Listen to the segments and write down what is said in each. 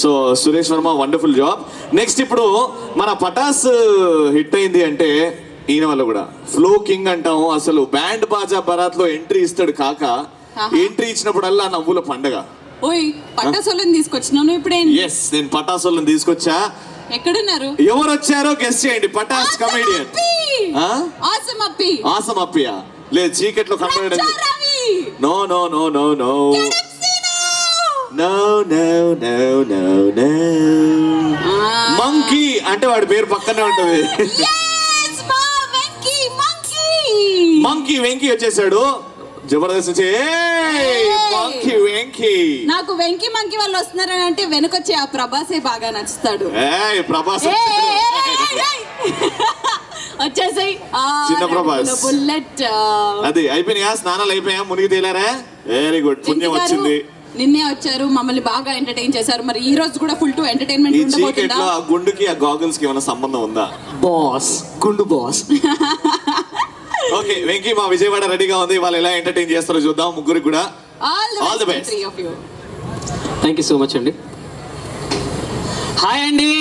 So Suresh Varma wonderful job next ఇప్పుడు మన Pataas hit అయింది అంటే ఈయన వల్ల కూడా ఫ్లో కింగ్ అంటాము అసలు బ్యాండ్ బాజా బరాత్ లో ఎంట్రీ ఇస్తాడు కాక ఆహా. ఎంట్రీ ఇచ్చినప్పుడల్లా నవ్వుల పండగ ఓయ్ పట్టసోళ్ళని తీసుకొచ్చినాను ఇప్పుడేంటి ఎస్ నేను పటాస్ వాళ్ళని తీసుకొచ్చా ఎక్కడున్నారు ఎవరు వచ్చారో గెస్ట్ చేయండి Pataas comedian awesome Appi awesome అప్పియా లేదు చీకట్లో కనబడడం Racha Ravi no no no no no కెడప్సీనో! No no no no no ఆ. మంకీ అంటే వాడి పేరు పక్కనే ఉంటది Yes, మా వెంకీ మంకీ మంకీ వెంకీ వచ్చేసాడు జబర్దస్త్ నుంచి Hey! మంకీ వెంకీ నాకు వెంకీ మంకీ వాళ్ళు వస్తున్నారని అంటే వెనకొచ్చే ఆ ప్రభాసే బాగా నచ్చుతాడు ఏయ్ ప్రభాస్ ఏయ్, ఏయ్, ఏయ్, ఏయ్, ఏయ్. వచ్చేసాయి ఆ, చిన్న ప్రభాస్. నడుములో బుల్లెట్ ఆ. అది అయిపోయినాయా స్నానాలు అయిపోయా మునిగి తేలారా వెరీ గుడ్ వెంకీ పుణ్యం గారు వచ్చింది నిన్నే వచ్చారు మమ్మల్ని బాగా ఎంటర్టైన్ చేశారు మరి ఈ రోజు కూడా ఫుల్ టు ఎంటర్టైన్మెంట్ ఈ ఉండబోతుందా చీకట్లో ఆ గుండుకి ఆ గాగుల్స్ కి ఏమైనా సంబంధం ఉందా బాస్ గుండు బాస్ ఓకే వెంకీ మా విజయవాడ రెడీగా ఉంది వాళ్ళు ఎలా ఎంటర్టైన్ చేస్తారో చూద్దాం ముగ్గురికి కూడా all All the the best best. Three of you thank you so much అండి హాయ్ అండి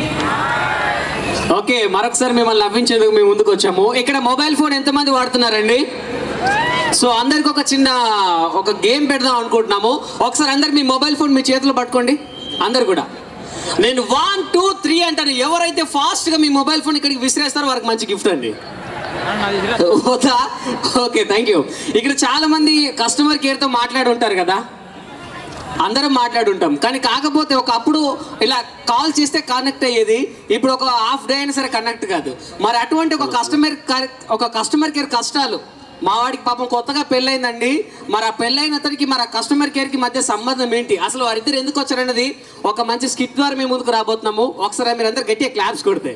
ఓకే మరొకసారి మిమ్మల్ని నవ్వించేందుకు మేము ముందుకు వచ్చాము ఇక్కడ మొబైల్ ఫోన్ ఎంతమంది వాడుతున్నారండి సో అందరికి ఒక చిన్న ఒక గేమ్ పెడదాం అనుకుంటున్నాము ఒకసారి అందరు మీ మొబైల్ ఫోన్ మీ చేతిలో పట్టుకోండి అందరు కూడా నేను వన్ టూ త్రీ అంటాను ఎవరైతే ఫాస్ట్గా మీ మొబైల్ ఫోన్ ఇక్కడికి విసిరేస్తారో వారికి మంచి గిఫ్ట్ అండి వద్దా ఓకే థ్యాంక్ యూ ఇక్కడ చాలా మంది కస్టమర్ కేర్తో మాట్లాడి ఉంటారు కదా అందరం మాట్లాడుంటాం కానీ కాకపోతే ఒకప్పుడు ఇలా కాల్ చేస్తే కనెక్ట్ అయ్యేది ఇప్పుడు ఒక హాఫ్ డే అయినా సరే కనెక్ట్ కాదు మరి అటువంటి ఒక కస్టమర్ కేర్- ఒక కస్టమర్ కేర్ కష్టాలు మా వాడికి పాపం కొత్తగా పెళ్ళైందండి మరి ఆ పెళ్ళైన అతనికి మరి ఆ కస్టమర్ కేర్ కి మధ్య సంబంధం ఏంటి అసలు వారిద్దరు ఎందుకు వచ్చారనేది ఒక మంచి స్కిట్ ద్వారా మేము ముందుకు రాబోతున్నాము ఒకసారి మీరు అందరు గట్టిగా క్లాప్స్ కొడితే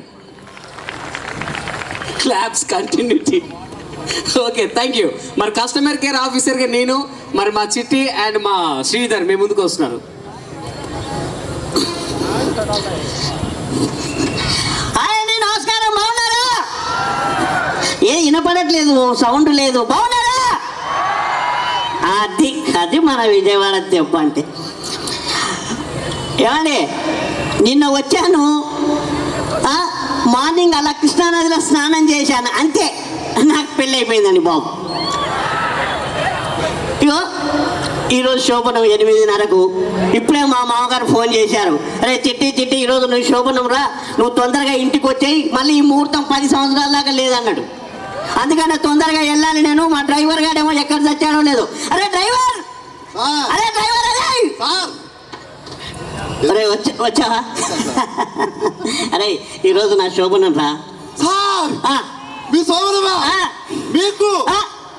claps continuity okay thank you మరి కస్టమర్ కేర్ ఆఫీసర్గా నేను మరి మా చిట్టి అండ్ మా శ్రీధర్ మీ ముందుకు వస్తున్నారు హాయ్ అండి నమస్కారం బాగున్నారా ఏ వినపడట్లేదు సౌండ్ లేదు బాగున్నారా అది అది మన విజయవాడ దెబ్బ అంటే ఏమండి నిన్న వచ్చాను ఆ, మార్నింగ్ అలా కృష్ణానదిలో స్నానం చేశాను అంతే నాకు పెళ్ళి అయిపోయిందండి బాబు ఇగో ఈరోజు శోభనం ఎనిమిదిన్నరకు ఇప్పుడే మా మామగారు ఫోన్ చేశారు అరే చిట్టి చిట్టి ఈరోజు నువ్వు శోభనం రా నువ్వు తొందరగా ఇంటికి వచ్చేయి మళ్ళీ ఈ ముహూర్తం పది సంవత్సరాల దాకా లేదన్నాడు అందుకనే తొందరగా వెళ్ళాలి నేను మా డ్రైవర్ గాడేమో ఎక్కడ చచ్చాడో లేదు అరే డ్రైవర్ అరే డ్రైవర్ అరే అరే వచ్చా వచ్చావా అరే ఈరోజు నా శోభనం రా సార్ ఆ, మీ సోదరమా ఆ, మీకు ఆ.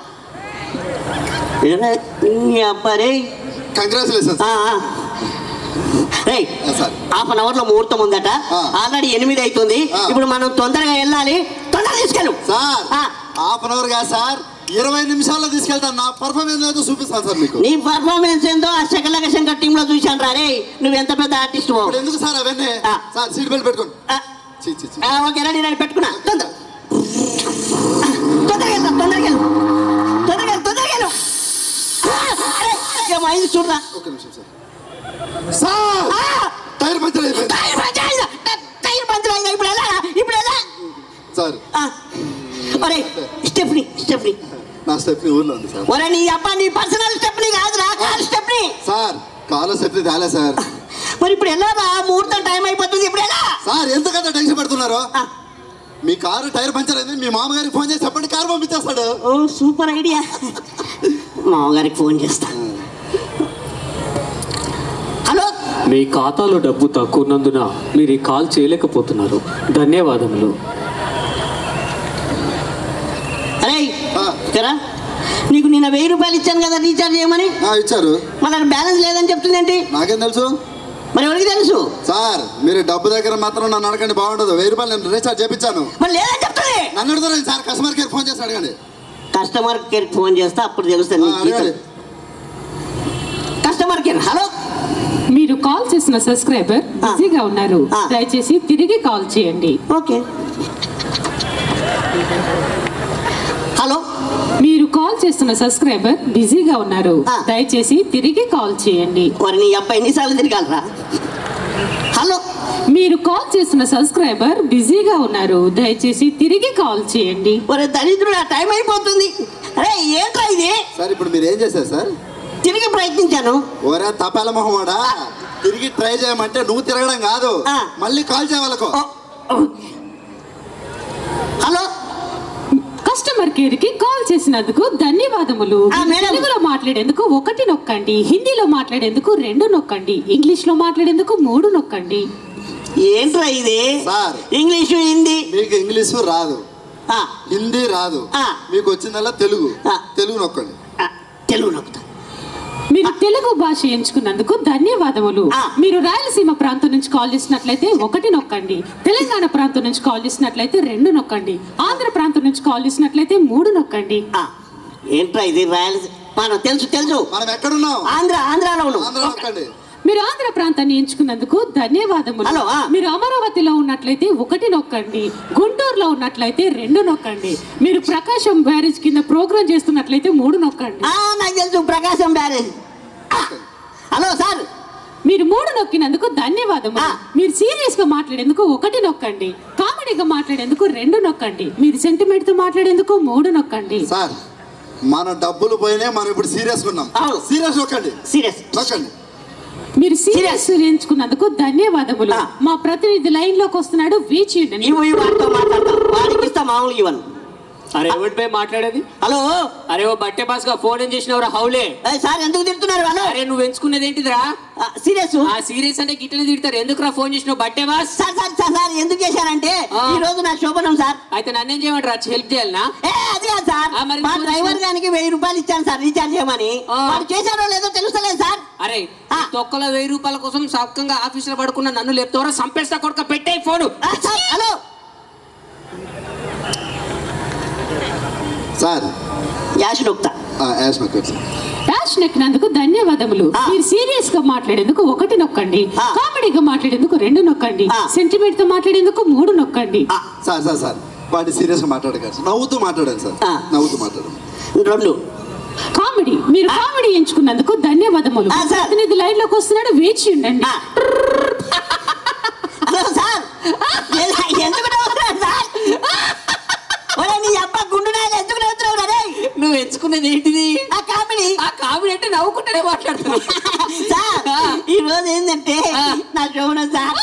ఏరా, ఈ అబ్బారే కంగ్రాచులేషన్ ఆ, ఆ. రేయ్ సార్ హాఫ్ అన్ అవర్ లో ముహూర్తం ఉందట ఆ. ఆల్రెడీ ఎనిమిది అవుతుంది ఆ. ఇప్పుడు మనం తొందరగా వెళ్ళాలి తొందరగా తీసుకెళ్ళు సార్ ఆ. హాఫ్ అన్ అవర్ కాదు సార్ ఇరవై నిమిషాల్లో తీసుకెళ్తాను నా పర్ఫార్మెన్స్ ఏదో చూపిస్తాను సార్ మీకు నీ పర్ఫార్మెన్స్ ఏందో ఆ శకలక శంకర్ టీమ్ లో చూశాను రా రే నువ్వు ఎంత పెద్ద ఆర్టిస్ట్ ఇప్పుడు ఎందుకు సార్ అవన్నీ ఆ. సార్ సీట్ బెల్ట్ పెట్టుకోండి చీ, చీ, చీ. ఓకే రెడీ రెడీ పెట్టుకున్నా తొందర తొందరగా వెళ్ళు, తొందరగా వెళ్ళు. తొందరగా వెళ్ళు, తొందరగా వెళ్ళు. ఆ, అరే, ఏమో అయింది చూడరా ఒక్క నిమిషం సార్ సార్ ఆ, టైర్ పంచర్ అయిపోయింది టైర్ పంచర్ అయిందా? టైర్ పంచర్ అయిందా? ఇప్పుడు ఎలా ఇప్పుడు ఎలా సార్ ఆ, ఒరే స్టెప్ని స్టెప్ని నా స్టెప్ ఊర్లో ఉంది సార్ ఒరే నీ అబ్బా నీ పర్సనల్ స్టెప్ని కాదురా కార్ స్టెప్ని సార్ కాలో స్టెప్ తేలే సార్ మరి ఇప్పుడు ఎలా రా ముహూర్తం టైం అయిపోతుంది ఇప్పుడు ఎలా సార్ ఎందుకంత టెన్షన్ పడుతున్నారు ఆ, మీ కారు టైర్ పంచర్ అయింది మీ మామగారికి ఫోన్ చేసి చెప్పండి కారు పంపించేస్తాడు ఓ సూపర్ ఐడియా మామగారికి ఫోన్ చేస్తా హలో మీ ఖాతాలో డబ్బు తక్కువ ఉన్నందున మీరు ఈ కాల్ చేయలేకపోతున్నారు ధన్యవాదములు అరే ఆ. కదా నీకు నిన్న వెయ్యి రూపాయలు ఇచ్చాను కదా రీఛార్జ్ చేయమని ఆ, ఇచ్చారు మళ్ళీ బ్యాలెన్స్ లేదని చెప్తుందేంటి నాకేం తెలుసు మరి ఎవరికి తెలుసు సార్ మీరు డబ్బు దగ్గర మాత్రం నన్ను అడగండి బాగుండదు వెయ్యి రూపాయలు నేను రీఛార్జ్ చేపించాను మరి లేదని చెప్తుంది నన్ను అడుగుతారు సార్ కస్టమర్ కేర్ ఫోన్ చేసి అడగండి కస్టమర్ కేర్ ఫోన్ చేస్తే అప్పుడు తెలుస్తుంది ఆ, నీ జీతం. అడగండి కస్టమర్ కేర్ హలో మీరు కాల్ చేసిన సబ్స్క్రైబర్ ఆ. బిజీగా ఉన్నారు ఆ. దయచేసి తిరిగి కాల్ చేయండి ఓకే హలో మీరు కాల్ చేస్తున్న సబ్స్క్రైబర్ బిజీగా ఉన్నారు ఆ. దయచేసి తిరిగి కాల్ చేయండి మరి నీ అబ్బాయి ఎన్నిసార్లు తిరగాలరా హలో మీరు కాల్ చేసిన సబ్స్క్రైబర్ బిజీగా ఉన్నారు దయచేసి తిరిగి కాల్ చేయండి ఒరే దరిద్రుడు ఆ టైం అయిపోతుంది అరే ఏంట్రా ఇది సార్ ఇప్పుడు మీరు ఏం చేశారు సార్ తిరిగి ప్రయత్నించాను ఒరే తపాల మొహమాడా తిరిగి ట్రై చేయమంటే నువ్వు తిరగడం కాదు ఆ. మళ్ళీ కాల్ చేయవాళ్ళకు ఓ, ఓ. హలో కస్టమర్ కేర్ కి కాల్ చేసినందుకు ధన్యవాదములు ఆ, మీరు మేడం. తెలుగులో మాట్లాడేందుకు ఒకటి నొక్కండి హిందీలో మాట్లాడేందుకు రెండు నొక్కండి ఇంగ్లీష్ లో మాట్లాడేందుకు మూడు నొక్కండి ఏంట్రా ఇది సార్. ఇంగ్లీషు హిందీ మీకు ఇంగ్లీషు రాదు ఆ, హిందీ రాదు ఆ. మీకు వచ్చిందల్లా తెలుగు ఆ. తెలుగు నొక్కండి ఆ, తెలుగు నొక్కుతా మీరు తెలుగు భాష ఎంచుకున్నందుకు ధన్యవాదములు ఆ. మీరు రాయలసీమ ప్రాంతం నుంచి కాల్ చేసినట్లయితే ఒకటి నొక్కండి తెలంగాణ ప్రాంతం నుంచి కాల్ చేసినట్లయితే రెండు నొక్కండి ఆంధ్ర ప్రాంతం నుంచి కాల్ చేసినట్లయితే మూడు నొక్కండి ఆ, ఏంట్రా ఇది రాయలసీ మనం తెలుసు తెలుసు మనం ఎక్కడున్నాం ఆంధ్ర ఆంధ్రాలో ఉన్నాం ఆంధ్ర నొక్కండి మీరు ఆంధ్ర ప్రాంతాన్ని ఎంచుకున్నందుకు ధన్యవాదములు హలో, ఆ. మీరు అమరావతిలో ఉన్నట్లయితే ఒకటి నొక్కండి గుంటూరులో ఉన్నట్లయితే రెండు నొక్కండి మీరు ప్రకాశం బ్యారేజ్ కింద ప్రోగ్రామ్ చేస్తున్నట్లయితే మూడు నొక్కండి ఆ, నాకు తెలుసు ప్రకాశం బ్యారేజ్ ఆ, హలో సార్ మీరు మూడు నొక్కినందుకు ధన్యవాదములు ఆ. మీరు సీరియస్ గా మాట్లాడేందుకు ఒకటి నొక్కండి కామెడీగా మాట్లాడేందుకు రెండు నొక్కండి మీరు సెంటిమెంట్ తో మాట్లాడేందుకు మూడు నొక్కండి సార్ మన డబ్బులు పోయినాయి మనం ఇప్పుడు సీరియస్ ఉన్నాం అవును. సీరియస్ నొక్కండి సీరియస్ నొక్కండి మీరు సీరియస్ ఎంచుకున్నందుకు ధన్యవాదములు ఆ. మా ప్రతినిధి లైన్ లోకి వస్తున్నాడు వేచి ఉండండి ఇవి వాడితో మాట్లాడతా వాడికి ఇస్తా మామూలు ఇవ్వను అరే ఎవరిపై మాట్లాడేది హలో అరే ఓ బట్టే బాస్ గా ఫోన్ ఏం చేసినవరా హౌలే ఏ, సార్ ఎందుకు తిడుతున్నారు హలో అరే నువ్వు ఎంచుకునేది ఏంటిదిరా సీరియస్ ఆ సీరియస్ అంటే గిట్టని తిడతారు ఎందుకురా ఫోన్ చేసినావు బట్టే boss sir sir sir sir ఎందుకు చేశారంటే ఆ. ఈ రోజు నా శోభనం సార్ అయితే నన్నేం చేయమంటారా హెల్ప్ చేయాలనా ఏ అది కాదు సార్ ఆ, మరి మా నువ్వు డ్రైవర్ గానికి వెయ్యి రూపాయలు ఇచ్చాను సార్ రీఛార్జ్ చేయమని ఆ. వాడు చేశాడో లేదో తెలుస్తలేదు సార్ అరే ఆ. ఈ తొక్కలో వెయ్యి రూపాయల కోసం సక్కంగా ఆఫీస్ లో పడుకున్న నన్ను లేపుతావరా సంపేస్తా కొడుక పెట్టే ఫోను ఆ, సార్ హలో సార్ యాష్ నొక్తా ఆ, యాష్ నొక్కండి సార్ డాష్ నెక్కినందుకు ధన్యవాదములు ఆ. మీరు సీరియస్ గా మాట్లాడేందుకు ఒకటి నొక్కండి ఆ. కామెడీగా మాట్లాడేందుకు రెండు నొక్కండి ఆ. సెంటిమెంట్ తో మాట్లాడేందుకు మూడు నొక్కండి ఆ, సార్ సార్ సార్ వాటి సీరియస్గా మాట్లాడకండి సార్ నవ్వుతూ మాట్లాడండి సార్ ఆ. నవ్వుతూ మాట్లాడండి రెండు కామెడీ మీరు కామెడీ ఎంచుకున్నందుకు ధన్యవాదములు ఆ, సార్. ప్రతినిధి లైన్ లోకి వస్తున్నాడు వేచి ఉండండి ఆ. హలో సార్ ఏ- ఎందుకు నవ్వుతున్నాడు సార్ ఒరే నీ అబ్బా గుండు నాయలు ఎందుకు నవ్వుతున్నావు రే నువ్వు ఎంచుకునేది ఏంటిది ఆ కామెడీ ఆ కామెడీ అంటే నవ్వుకుంటూనే మాట్లాడుతున్నావు సార్ ఈ రోజు ఏంటంటే ఆ. నా శోభనం సార్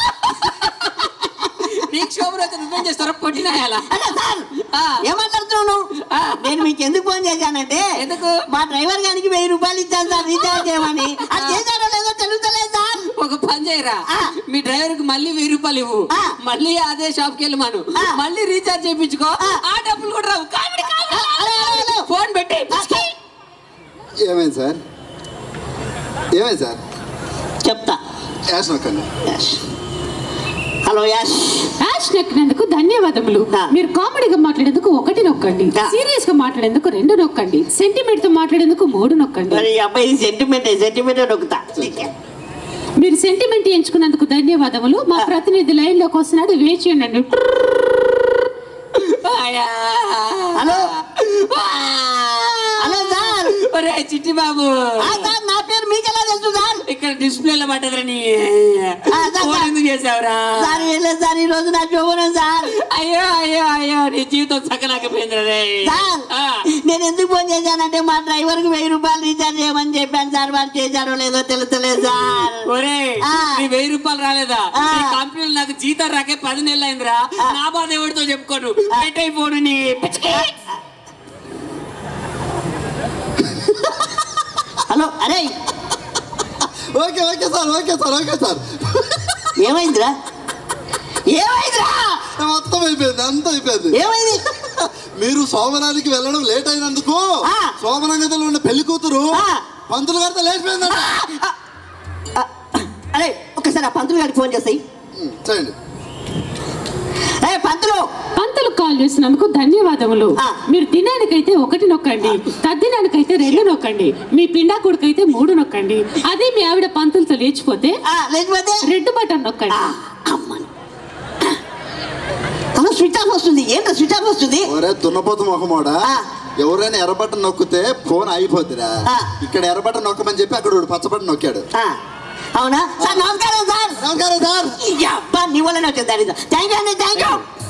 నీకు శోభన అయితే నువ్వేం చేస్తారో పొట్టినాయాలా అదే సార్ ఆ. ఏమాట్లాడుతున్నావు నువ్వు? ఆ. నేను మీకు ఎందుకు ఫోన్ చేశానంటే ఎందుకు? మా డ్రైవర్ గారికి వెయ్యి రూపాయలు ఇచ్చాను సార్ రీఛార్జ్ చేయమని అది ఆ. చేశాడో లేదో తెలుస్తలేదు సార్ ఒక పని చేయరా ఆ. మీ డ్రైవర్ కి మళ్ళీ వెయ్యి రూపాయలు ఇవ్వు ఆ. మళ్ళీ అదే షాప్ కి వెళ్ళి మాను ఆ. మళ్ళీ రీఛార్జ్ చేయించుకో ఆ. ఆ డబ్బులు కూడా రావు comedy comedy. Hello, hello, hello. Phone పెట్టి ఏమైంది సార్ ఏమైంది సార్ చెప్తా యాష్ నొక్కండి యాష్ హలో యాష్ డాష్ నెక్కినందుకు ధన్యవాదములు ఆ. మీరు కామెడీగా మాట్లాడేందుకు ఒకటి నొక్కండి ఆ. సీరియస్ గా మాట్లాడేందుకు రెండు నొక్కండి సెంటిమెంట్ తో మాట్లాడేందుకు మూడు నొక్కండి మరి ఈ అబ్బాయి సెంటిమెంట్ సెంటిమెంట్ నొక్కుతా మీరు సెంటిమెంట్ ఎంచుకున్నందుకు ధన్యవాదములు మా ప్రతినిధి లైన్ లోకి వస్తున్నాడు వేచి ఉండండి ఆయా. హలో హలో సార్ ఒరే చిట్టి బాబు ఆ, సార్ నా పేరు మీకెలా తెలుసు సార్ ఇక్కడ డిస్ప్లేలో పడ్డదిరా నీ ఆ, సార్, ఫోన్ సార్. ఎందుకు చేసావురా సార్ వెళ్ళలేదు సార్ ఈ రోజు నా శోభనం సార్ అయ్యో అయ్యో అయ్యో నీ జీవితం చక్కనాకపోయిందిరా రే సార్ ఆ. నేను ఎందుకు ఫోన్ చేశానంటే మా డ్రైవర్ కి వెయ్యి రూపాయలు రీఛార్జ్ చేయమని చెప్పాను సార్ వాడు చేశాడో లేదో తెలుస్తలేదు సార్ ఒరే ఆ. నీ వెయ్యి రూపాయలు రాలేదా ఆ. ఈ కంపెనీలో నాకు జీతం రాకే పది నెలలు అయిందిరా నా బాధ ఎవరితో చెప్పుకోను పెట్టే ఫోన్ నీ హలో అరే okay okay sir okay sir okay sir ఏమైందిరా ఏమైందిరా మొత్తం అయిపోయింది అంత అయిపోయింది ఏమైంది మీరు సోమనానికి వెళ్ళడం లేట్ అయినందుకు ఆ. సోమన గదిలో ఉన్న పెళ్లి కూతురు ఆ. పంతులు గారితో లేచిపోయిందంట ఆ, అరే ఒకసారి ఆ పంతులు గారికి ఫోన్ చేస్తాయి ఉమ్, చేయండి ఏ పంతులు పంతులు కాల్ చేసినందుకు ధన్యవాదములు ఆ. మీరు దినానికైతే ఒకటి నొక్కండి తద్దినానికైతే రెండు నొక్కండి మీ పిండాకుడికైతే మూడు నొక్కండి అదే మీ ఆవిడ పంతులతో లేచిపోతే ఆ, లేకపోతే రెడ్ బటన్ నొక్కండి ఆ, అమ్మని అలా స్విచ్ ఆఫ్ వస్తుంది ఏంటో స్విచ్ ఆఫ్ వస్తుంది ఒరే దున్నపోతు మొహమోడా ఆ. ఎవరైనా ఎర్రబట్టన్ నొక్కితే ఫోన్ అయిపోద్దిరా ఆ. ఇక్కడ ఎర్రబట్టన్ నొక్కమని చెప్పి అక్కడ వాడు పచ్చబట్టన్ నొక్కాడు ఆ, అవునా సార్ నమస్కారం సార్ నమస్కారం సార్ ఈ అబ్బా నీ వల్లనే వచ్చింది థ్యాంక్ యూ అండి థ్యాంక్ యూ